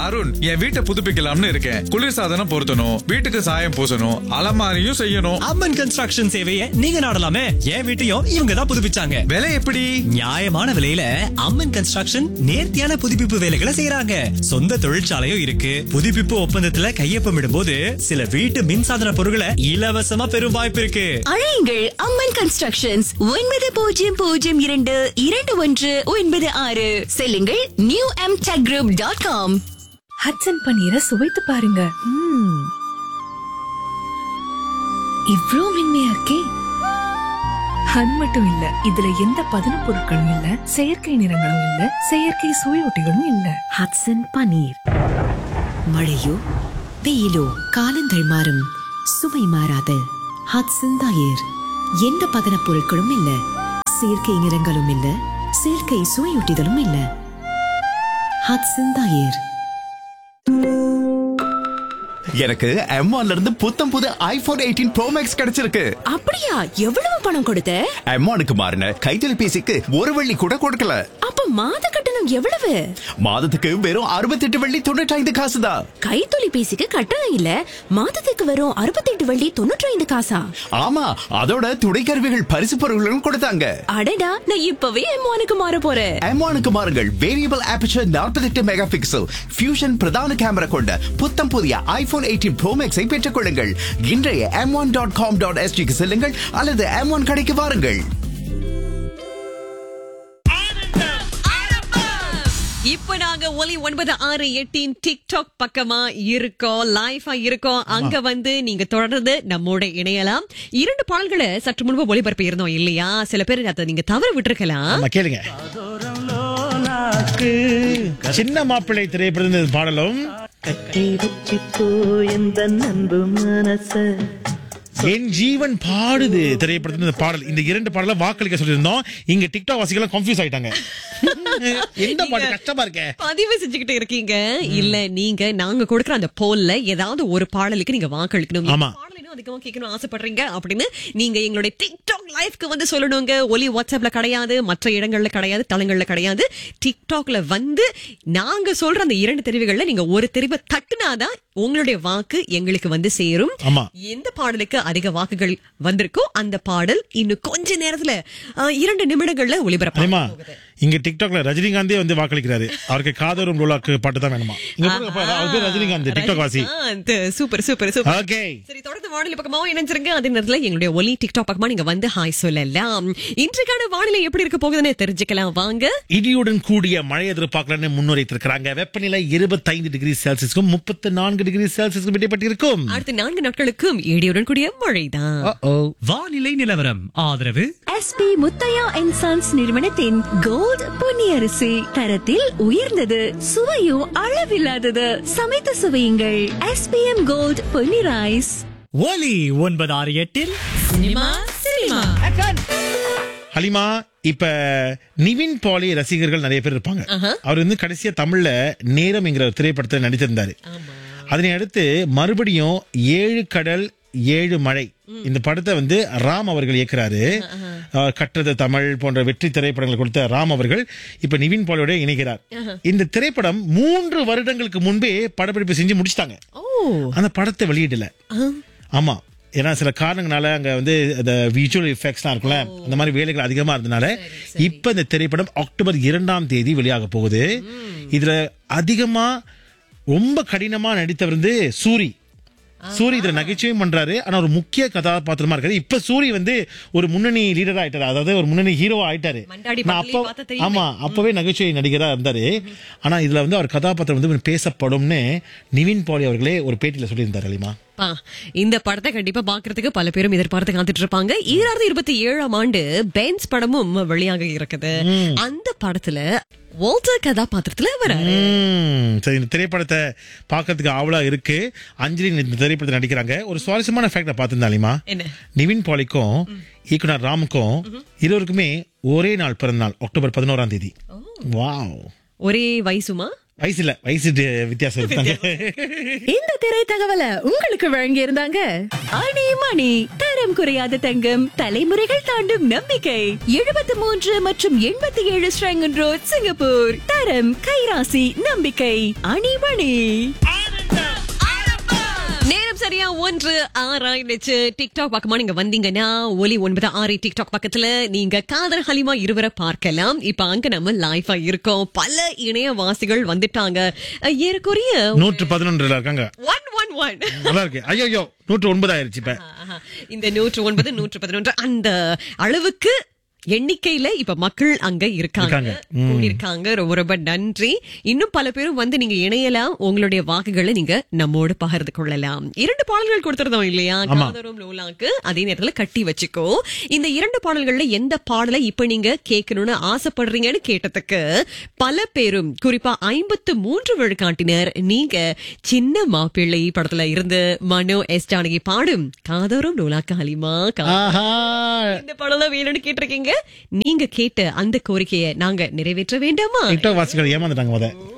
அருண் என் வீட்டை புதுப்பிக்கலாம்னு இருக்கேன் குளிர்சாதனம் பொருத்தணும் வீட்டுக்கு சாயம் பூசணும் அலமாரியும் செய்யணும் அம்மன் கன்ஸ்ட்ரக்ஷன் சேவையை நீங்க நாடலாமே என் வீட்டையும் இவங்க தான் புதுப்பிச்சாங்க விலை எப்படி நியாயமான விலையில அம்மன் கன்ஸ்ட்ரக்ஷன் நேர்த்தியான புதுப்பிப்பு வேலைகளை செய்யறாங்க சொந்த தொழிற்சாலையும் இருக்கு புதுப்பிப்பு ஒப்பந்தத்துல கையொப்பமிடும் போது சில வீட்டு மின்சாதன பொருட்களை இலவசமா பெறும் வாய்ப்பு இருக்கு அழையுங்கள் அம்மன் கன்ஸ்ட்ரக்ஷன்ஸ் ஒன்பது பூஜ்ஜியம் பூஜ்ஜியம் இரண்டு இரண்டு ஒன்று ஒன்பது ஆறு செல்லுங்கள் new M tech group dot com Hatsun பன்னீரை சுவைத்து பாருங்க ம்ம். இவ்ளோ மென்மையா இருக்கே அது மட்டும் இல்ல இதுல எந்த பதன பொருட்களும் இல்ல செயற்கை நிறங்களும் இல்ல செயற்கை சுவையொட்டிகளும் இல்ல ஹட்சன் பனீர் மழையோ வெயிலோ காலங்கள் மாறும் சுவை மாறாத ஹட்சன் தயிர் எந்த பதனப் பொருட்களும் இல்ல செயற்கை நிறங்களும் இல்ல செயற்கை சுவையூட்டிகளும் இல்ல ஹட்சன் தயிர் எனக்கு M1 ல இருந்து புத்தம் புது ஐபோன் எயிட்டீன் ப்ரோ மேக்ஸ் கிடைச்சிருக்கு அப்படியா எவ்வளவு பணம் கொடுத்த M1க்கு மாறின கைத்தொலைபேசிக்கு ஒரு வெள்ளி கூட கொடுக்கல அப்ப மாத கட்டணம் எவ்வளவு மாதத்துக்கு வெறும் அறுபத்தெட்டு வெள்ளி தொண்ணூற்றி காசு தான் கைத்தொலைபேசிக்கு கட்டணம் இல்ல மாதத்துக்கு வரும் அறுபத்தெட்டு வள்ளி தொண்ணூற்றி ஐந்து காசா ஆமா அதோட துணைக்கருவிகள் பரிசு பொருள்களும் கொடுத்தாங்க அடடா நான் இப்பவே எம்மானுக்கு மாற போறேன் M1க்கு மாறுங்கள் variable aperture 48 megapixel fusion பிரதான கேமரா கொண்ட புத்தம் புதிய ஐபோன் எயிட்டீன் ப்ரோ மேக்ஸை பெற்றுக் கொள்ளுங்கள் இன்றைய M one dot com dot எஸ்டிக்கு செல்லுங்கள் அல்லது எம் ஒன் கடைக்கு வாருங்கள் இப்ப நாங்க ஒலி ஒன்பது ஆறு எட்டின் டிக்டாக் பக்கமா இருக்கோம் லைஃபா இருக்கோம் அங்க வந்து நீங்க தொடர்ந்து நம்மோட இணையலாம் இரண்டு பாடல்களை சற்று முன்பு ஒளிபரப்பி இருந்தோம் இல்லையா சில பேர் அதை நீங்க தவற விட்டுருக்கலாம் ஆமா கேளுங்க சின்ன மாப்பிள்ளை திரைப்படம் இந்த பாடலும் என் ஜீவன் பாடுது திரைப்படத்தில் இந்த பாடல் இந்த இரண்டு பாடல வாக்களிக்க சொல்லியிருந்தோம் இங்க டிக்டாக் வாசிகள் கன்ஃபியூஸ் ஆயிட்டாங்க எந்த பாட்டு கஷ்டமா இருக்கே பதிவு செஞ்சுக்கிட்டு இருக்கீங்க இல்ல நீங்க நாங்க கொடுக்குற அந்த போல்ல ஏதாவது ஒரு பாடலுக்கு நீங்க வாக்களிக்கணும் ஆமா. இந்த பாடல் இன்னும் அதிகமா கேட்கணும் ஆசைப்படுறீங்க அப்படின்னு நீங்க எங்களுடைய டிக்டாக் லைஃப்க்கு வந்து சொல்லணுங்க ஒலி வாட்ஸ்அப்ல கிடையாது மற்ற இடங்கள்ல கிடையாது தளங்கள்ல கிடையாது டிக்டாக்ல வந்து நாங்க சொல்ற அந்த இரண்டு தெரிவுகள்ல நீங்க ஒரு தெரிவை தட்டுனாதான் உங்களுடைய வாக்கு எங்களுக்கு வந்து சேரும் ஆமா. எந்த பாடலுக்கு அதிக வாக்குகள் வந்திருக்கோ அந்த பாடல் இன்னும் கொஞ்ச நேரத்துல அஹ், இரண்டு நிமிடங்கள்ல ஒளிபரப்பு அதேமா இங்க டிக்டாக்ல ரஜினிகாந்தே வந்து வாக்களிக்கிறாரு அவருக்கு காதரும் லோலாக்கு பாட்டு தான் வேணுமா இங்க பாருங்க பாரு, அவர் பேர் ரஜினிகாந்த் டிக்டாக் வாசி Rajinikanth. Super super super okay சரி தொடர்ந்து வானிலை பக்கமாவும் இணைஞ்சிருங்க அதே நேரத்துல எங்களுடைய ஒலி டிக்டாக் பக்கமா நீங்க வந்து ஹாய் சொல்லலாம் இன்றைக்கான வானிலை எப்படி இருக்க போகுதுன்னு தெரிஞ்சுக்கலாம் வாங்க இடியுடன் கூடிய மழை எதிர்பார்க்கலாம்னு முன்னுரைத்திருக்கிறாங்க வெப்பநிலை இருபத்தைந்து டிகிரி செல்சியஸ்க்கும் முப்பத்தி நான்கு டிகிரி செல்சியஸ்க்கும் இடைப்பட்டிருக்கும் அடுத்த நான்கு நாட்களுக்கும் இடியுடன் கூடிய மழைதான் வானிலை நிலவரம் ஆதரவு எஸ்பி முத்தையா அண்ட் சன்ஸ் நிறுவனத்தின் கோல்ட் பொன்னியரிசி தரத்தில் உயர்ந்தது சுவையும் அளவில்லாதது சமைத்து சுவையுங்கள் எஸ்பிஎம் கோல்ட் பொன்னி ரைஸ் ஒலி ஒன்பது ஆறு எட்டில் சினிமா சினிமா ஹலிமா இப்ப நிவின் பாலி ரசிகர்கள் நிறைய பேர் இருப்பாங்க அவர் வந்து கடைசியா தமிழ்ல நேரம் என்கிற ஒரு திரைப்படத்தில் நடித்திருந்தாரு அதனை அடுத்து மறுபடியும் ஏழு கடல் ஏழு மழை இந்த படத்தை வந்து ராம் அவர்கள் இயக்குறாரு அஹ், கற்றது தமிழ் போன்ற வெற்றி திரைப்படங்களை கொடுத்த ராம் அவர்கள் இப்ப நிவின் பாலியோட இணைகிறார் இந்த திரைப்படம் மூன்று வருடங்களுக்கு முன்பே படப்பிடிப்பு செஞ்சு முடிச்சிட்டாங்க அந்த படத்தை வெளியிடல ஆமா ஏன்னா சில காரணங்களால அங்க வந்து அந்த விஜுவல் எஃபெக்ட்ஸ்லாம் இருக்கும்ல அந்த மாதிரி வேலைகள் அதிகமா இருந்தனால இப்ப இந்த திரைப்படம் அக்டோபர் இரண்டாம் தேதி வெளியாக போகுது இதுல அதிகமா ரொம்ப கடினமா நடித்தவர் வந்து சூரி சூரி இதுல நகைச்சுவையும் பண்றாரு ஆனா ஒரு முக்கிய கதாபாத்திரமா இருக்காரு இப்ப சூரி வந்து ஒரு முன்னணி லீடரா ஆயிட்டாரு அதாவது ஒரு முன்னணி ஹீரோவா ஆயிட்டாரு மண்டாடி நான் படத்துலயே அப்ப பார்த்தா தெரியுமே. ஆமா அப்பவே நகைச்சுவை நடிகரா இருந்தாரு ஆனா இதுல வந்து அவர் கதாபாத்திரம் வந்து பேசப்படும்னு நிவின் பாலி அவர்களே ஒரு பேட்டியில சொல்லியிருந்தாரு அலிமா பா, இந்த படத்தை கண்டிப்பா பாக்குறதுக்கு பல பேரும் எதிர்பார்த்து காத்துட்டு இருப்பாங்க ஈராயிரத்தி இருபத்தி ஏழாம் ஆண்டு பென்ஸ் படமும் வெளியாக இருக்குது அந்த படத்துல வால்டர் கதாபாத்திரத்துல வராரு ம், சரி இந்த திரைப்படத்தை பார்க்கறதுக்கு ஆவலா இருக்கு அஞ்சலி இந்த திரைப்படத்தை நடிக்கிறாங்க ஒரு சுவாரஸ்யமான ஃபேக்ட பார்த்திருந்தாலிமா என்ன? நிவின் பாலிக்கும் இயக்குனர் ராமுக்கும் இருவருக்குமே ஒரே நாள் பிறந்த நாள் அக்டோபர் பதினோராம் தேதி வாவ் ஒரே வயசுமா வயசு இல்ல வயசு டி- வித்தியாசம் இருக்காங்க இந்த திரை தகவலை உங்களுக்கு வழங்கி இருந்தாங்க அணி மணி தரம் குறையாத தங்கம் தலைமுறைகள் தாண்டும் நம்பிக்கை எழுபத்தி மூன்று மற்றும் எண்பத்தி ஏழு ஸ்ரங்கன் ரோட் சிங்கப்பூர் தரம் கைராசி நம்பிக்கை அணி மணி நேரம் சரியா ஒன்று ஆறாயிடுச்சு டிக்டாக் பக்கமா நீங்க வந்தீங்கன்னா ஒலி ஒன்பது ஆறு டிக்டாக் பக்கத்துல நீங்க காதல் ஹலிமா இருவரை பார்க்கலாம் இப்ப அங்க நம்ம லைஃபா இருக்கோம் பல இணையவாசிகள் வந்துட்டாங்க அஹ், ஏறக்குறைய நூற்று பதினொன்றுல இருக்காங்க ஒன் ஒன் ஒன் நல்லா இருக்கு ஐயோ நூற்று ஒன்பது ஆயிருச்சு இப்ப ஆஹா. இந்த நூற்று ஒன்பது நூற்று பதினொன்று அந்த அளவுக்கு எண்ணிக்கையில இப்ப மக்கள் அங்க இருக்காங்க இருக்காங்க. ம். இருக்காங்க ரொம்ப ரொம்ப நன்றி இன்னும் பல பேரும் வந்து நீங்க இணையலாம் உங்களுடைய வாக்குகளை நீங்க நம்மோடு பகிர்ந்து கொள்ளலாம் இரண்டு பாடல்கள் கொடுத்திருந்தோம் இல்லையா ஆமா. காதரும் லோலாக்கு அதே நேரத்துல கட்டி வச்சுக்கோ இந்த இரண்டு பாடல்கள்ல எந்த பாடலை இப்ப நீங்க கேட்கணும்னு ஆசைப்படுறீங்கன்னு கேட்டதுக்கு பல பேரும் குறிப்பா ஐம்பத்து மூன்று விழுக்காட்டினர் நீங்க சின்ன மாப்பிள்ளை படத்துல இருந்து மனோ எஸ் ஜானகி பாடும் காதரும் லோலாக்கு ஹலிமா கா- ஆஹா இந்த படம் தான் வேணும்னு கேட்டிருக்கீங்க நீங்க கேட்ட அந்த கோரிக்கையை நாங்க நிறைவேற்ற வேண்டாமா டிக்டாக் வாசிகள் ஏமாந்துட்டாங்க முத